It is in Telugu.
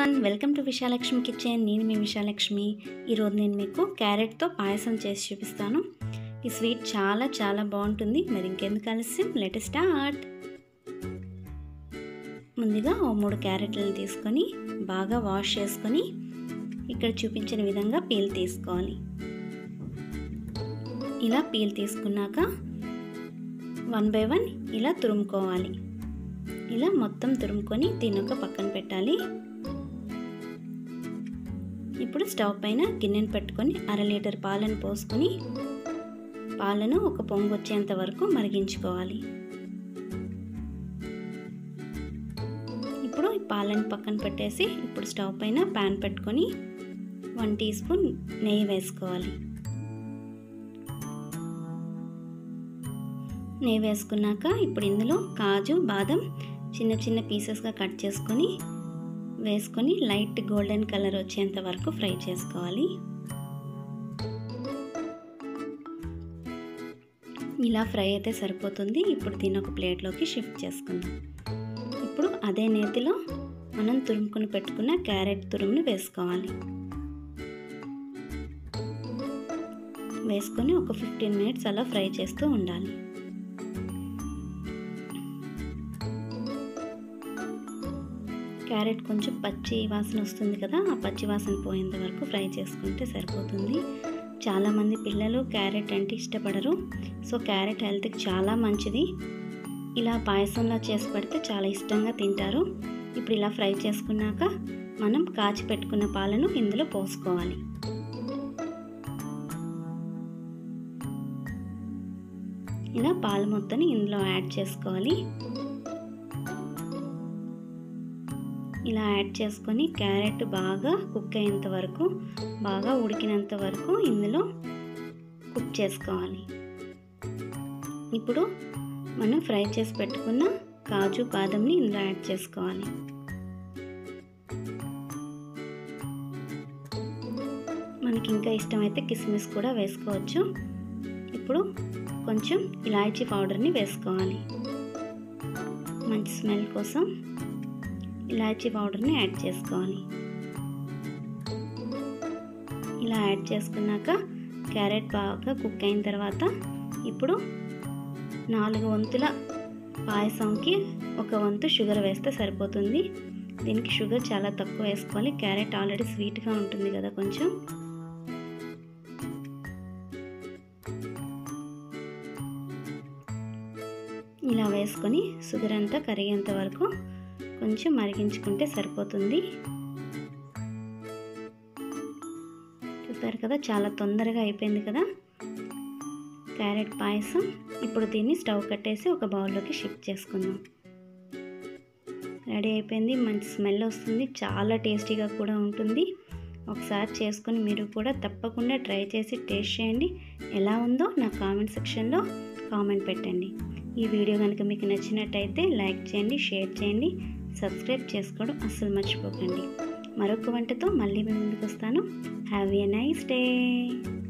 everyone welcome to Vishalakshmi kitchen నేను మీ విశాలక్ష్మి ఈరోజు నేను మీకు క్యారెట్తో పాయసం చేసి చూపిస్తాను ఈ స్వీట్ చాలా చాలా బాగుంటుంది మరి ఇంకెందుకు ఆలస్యం లెట్ స్టార్ట్ ముందుగా ఓ మూడు క్యారెట్లను తీసుకొని బాగా వాష్ చేసుకొని ఇక్కడ చూపించిన విధంగా పీల్ తీసుకోవాలి ఇలా పీల్ తీసుకున్నాక వన్ బై వన్ ఇలా తురుముకోవాలి ఇలా మొత్తం తురుముకొని దీని ఒక పక్కన పెట్టాలి ఇప్పుడు స్టవ్ పైన గిన్నెను పెట్టుకొని అర లీటర్ పాలను పోసుకొని పాలను ఒక పొంగు వచ్చేంత వరకు మరిగించుకోవాలి ఇప్పుడు ఈ పాలను పక్కన పెట్టేసి ఇప్పుడు స్టవ్ పైన ప్యాన్ పెట్టుకొని వన్ టీ స్పూన్ నెయ్యి వేసుకోవాలి నెయ్యి వేసుకున్నాక ఇప్పుడు ఇందులో కాజు బాదం చిన్న చిన్న పీసెస్గా కట్ చేసుకొని వేసుకొని లైట్ గోల్డెన్ కలర్ వచ్చేంత వరకు ఫ్రై చేసుకోవాలి ఇలా ఫ్రై అయితే సరిపోతుంది ఇప్పుడు దీని ఒక ప్లేట్లోకి షిఫ్ట్ చేసుకుందాం ఇప్పుడు అదే నేతిలో మనం తురుముకుని పెట్టుకున్న క్యారెట్ తురుముని వేసుకోవాలి వేసుకొని ఒక ఫిఫ్టీన్ మినిట్స్ అలా ఫ్రై చేస్తూ ఉండాలి క్యారెట్ కొంచెం పచ్చి వాసన వస్తుంది కదా ఆ పచ్చి వాసన పోయేంత వరకు ఫ్రై చేసుకుంటే సరిపోతుంది చాలామంది పిల్లలు క్యారెట్ అంటే ఇష్టపడరు సో క్యారెట్ హెల్త్కి చాలా మంచిది ఇలా పాయసంలా చేసి పెడితే చాలా ఇష్టంగా తింటారు ఇప్పుడు ఇలా ఫ్రై చేసుకున్నాక మనం కాచి పెట్టుకున్న పాలను ఇందులో పోసుకోవాలి ఇలా పాలు మొత్తం ఇందులో యాడ్ చేసుకోవాలి ఇలా యాడ్ చేసుకొని క్యారెట్ బాగా కుక్ అయ్యేంత వరకు బాగా ఉడికినంత వరకు ఇందులో కుక్ చేసుకోవాలి ఇప్పుడు మనం ఫ్రై చేసి పెట్టుకున్న కాజు బాదంని ఇందులో యాడ్ చేసుకోవాలి మనకి ఇంకా ఇష్టమైతే కిస్మిస్ కూడా వేసుకోవచ్చు ఇప్పుడు కొంచెం ఇలాచీ పౌడర్ని వేసుకోవాలి మంచి స్మెల్ కోసం ఇలాచీ పౌడర్ని యాడ్ చేసుకోవాలి ఇలా యాడ్ చేసుకున్నాక క్యారెట్ బాగా కుక్ అయిన తర్వాత ఇప్పుడు నాలుగు వంతుల పాయసంకి ఒక వంతు షుగర్ వేస్తే సరిపోతుంది దీనికి షుగర్ చాలా తక్కువ వేసుకోవాలి క్యారెట్ ఆల్రెడీ స్వీట్గా ఉంటుంది కదా కొంచెం ఇలా వేసుకొని షుగర్ అంతా కరిగేంత వరకు కొంచెం మరిగించుకుంటే సరిపోతుంది చూసారు కదా చాలా తొందరగా అయిపోయింది కదా క్యారెట్ పాయసం ఇప్పుడు దీన్ని స్టవ్ కట్టేసి ఒక బౌల్లోకి షిఫ్ట్ చేసుకుందాం రెడీ అయిపోయింది మంచి స్మెల్ వస్తుంది చాలా టేస్టీగా కూడా ఉంటుంది ఒకసారి చేసుకొని మీరు కూడా తప్పకుండా ట్రై చేసి టేస్ట్ చేయండి ఎలా ఉందో నా కామెంట్ సెక్షన్లో కామెంట్ పెట్టండి ఈ వీడియో కనుక మీకు నచ్చినట్టయితే లైక్ చేయండి షేర్ చేయండి సబ్స్క్రైబ్ చేసుకోవడం అస్సలు మర్చిపోకండి మరొక వంటతో మళ్ళీ మీ ముందుకు వస్తాను హ్యావ్ ఎ నైస్ డే